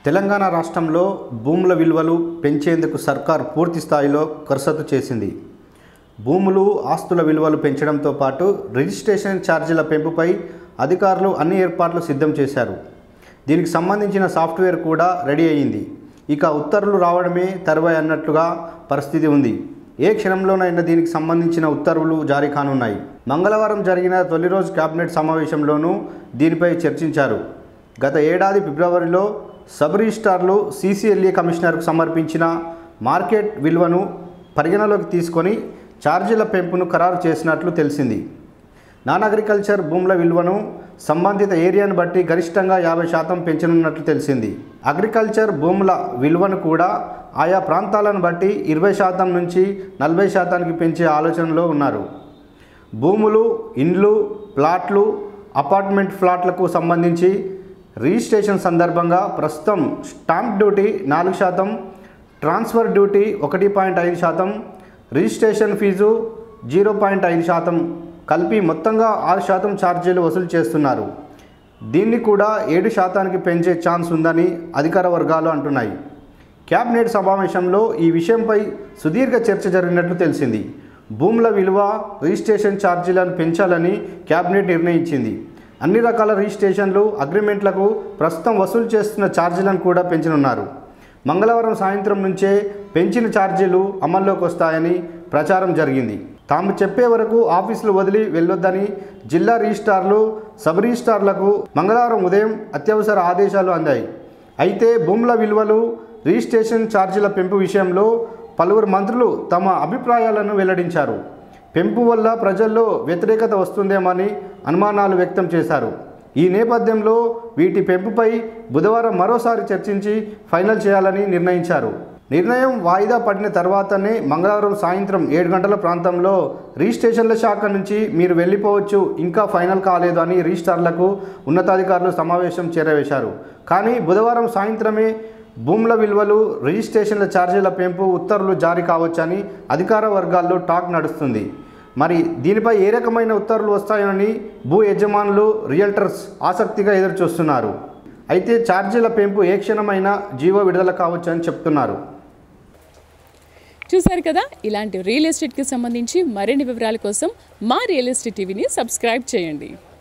తెలంగాణ రాష్ట్రంలో భూముల విలువలు పెంచేందుకు సర్కార్ పూర్తి స్థాయిలో కసరత్తు చేసింది భూములు ఆస్తుల విలువలు పెంచడంతో పాటు రిజిస్ట్రేషన్ ఛార్జీల పెంపుపై అధికారులు అన్ని ఏర్పాట్లు సిద్ధం చేశారు దీనికి సంబంధించిన సాఫ్ట్వేర్ కూడా రెడీ అయ్యింది ఇక ఉత్తర్వులు రావడమే తరువాయి అన్నట్లుగా పరిస్థితి ఉంది ఏ క్షణంలోనైనా దీనికి సంబంధించిన ఉత్తర్వులు జారీ కానున్నాయి మంగళవారం జరిగిన తొలి రోజు కేబినెట్ సమావేశంలోనూ దీనిపై చర్చించారు గత ఏడాది ఫిబ్రవరిలో సబ్ రిజిస్టార్లు సీసీఎల్ఏ కమిషనర్కు సమర్పించిన మార్కెట్ విలువను పరిగణలోకి తీసుకొని ఛార్జీల పెంపును ఖరారు చేసినట్లు తెలిసింది నాన్ అగ్రికల్చర్ భూముల విలువను సంబంధిత ఏరియాను బట్టి గరిష్టంగా యాభై శాతం పెంచనున్నట్లు తెలిసింది అగ్రికల్చర్ భూముల విలువను కూడా ఆయా ప్రాంతాలను బట్టి ఇరవై శాతం నుంచి నలభై శాతానికి పెంచే ఆలోచనలో ఉన్నారు భూములు ఇండ్లు ప్లాట్లు అపార్ట్మెంట్ ఫ్లాట్లకు సంబంధించి రిజిస్ట్రేషన్ సందర్భంగా ప్రస్తుతం స్టాంప్ డ్యూటీ నాలుగు శాతం ట్రాన్స్ఫర్ డ్యూటీ ఒకటి పాయింట్ ఐదు శాతం రిజిస్ట్రేషన్ ఫీజు జీరో పాయింట్ ఐదు శాతం కలిపి మొత్తంగా ఆరు శాతం ఛార్జీలు వసూలు చేస్తున్నారు దీన్ని కూడా ఏడు శాతానికి పెంచే ఛాన్స్ ఉందని అధికార వర్గాలు అంటున్నాయి క్యాబినెట్ సమావేశంలో ఈ విషయంపై సుదీర్ఘ చర్చ జరిగినట్లు తెలిసింది భూముల విలువ రిజిస్ట్రేషన్ ఛార్జీలను పెంచాలని క్యాబినెట్ నిర్ణయించింది అన్ని రకాల రిజిస్ట్రేషన్లు అగ్రిమెంట్లకు ప్రస్తుతం వసూలు చేస్తున్న ఛార్జీలను కూడా పెంచనున్నారు మంగళవారం సాయంత్రం నుంచే పెంచిన ఛార్జీలు అమల్లోకి వస్తాయని ప్రచారం జరిగింది తాము చెప్పే వరకు ఆఫీసులు వదిలి వెళ్ళొద్దని జిల్లా రిజిస్ట్రార్లు సబ్ రిజిస్ట్రార్లకు మంగళవారం ఉదయం అత్యవసర ఆదేశాలు అందాయి అయితే భూముల విలువలు రిజిస్ట్రేషన్ ఛార్జీల పెంపు విషయంలో పలువురు మంత్రులు తమ అభిప్రాయాలను వెల్లడించారు పెంపు వల్ల ప్రజల్లో వ్యతిరేకత వస్తుందేమని అనుమానాలు వ్యక్తం చేశారు ఈ నేపథ్యంలో వీటి పెంపుపై బుధవారం మరోసారి చర్చించి ఫైనల్ చేయాలని నిర్ణయించారు నిర్ణయం వాయిదా పడిన తర్వాతనే మంగళవారం సాయంత్రం ఏడు గంటల ప్రాంతంలో రిజిస్ట్రేషన్ల శాఖ నుంచి మీరు వెళ్ళిపోవచ్చు ఇంకా ఫైనల్ కాలేదు అని రిజిస్ట్రార్లకు ఉన్నతాధికారులు సమావేశం చేరవేశారు కానీ బుధవారం సాయంత్రమే భూముల విలువలు రిజిస్ట్రేషన్ల ఛార్జీల పెంపు ఉత్తర్వులు జారీ కావచ్చని అధికార వర్గాల్లో టాక్ నడుస్తుంది మరి దీనిపై ఏ రకమైన ఉత్తర్వులు వస్తాయని భూ యజమానులు రియల్టర్స్ ఆసక్తిగా ఎదురుచూస్తున్నారు అయితే ఛార్జీల పెంపు ఏ క్షణమైనా జీవో విడుదల కావచ్చు అని చెప్తున్నారు చూశారు కదా ఇలాంటి రియల్ ఎస్టేట్కి సంబంధించి మరిన్ని వివరాల కోసం మా రియల్ ఎస్టేట్ టీవీని సబ్స్క్రైబ్ చేయండి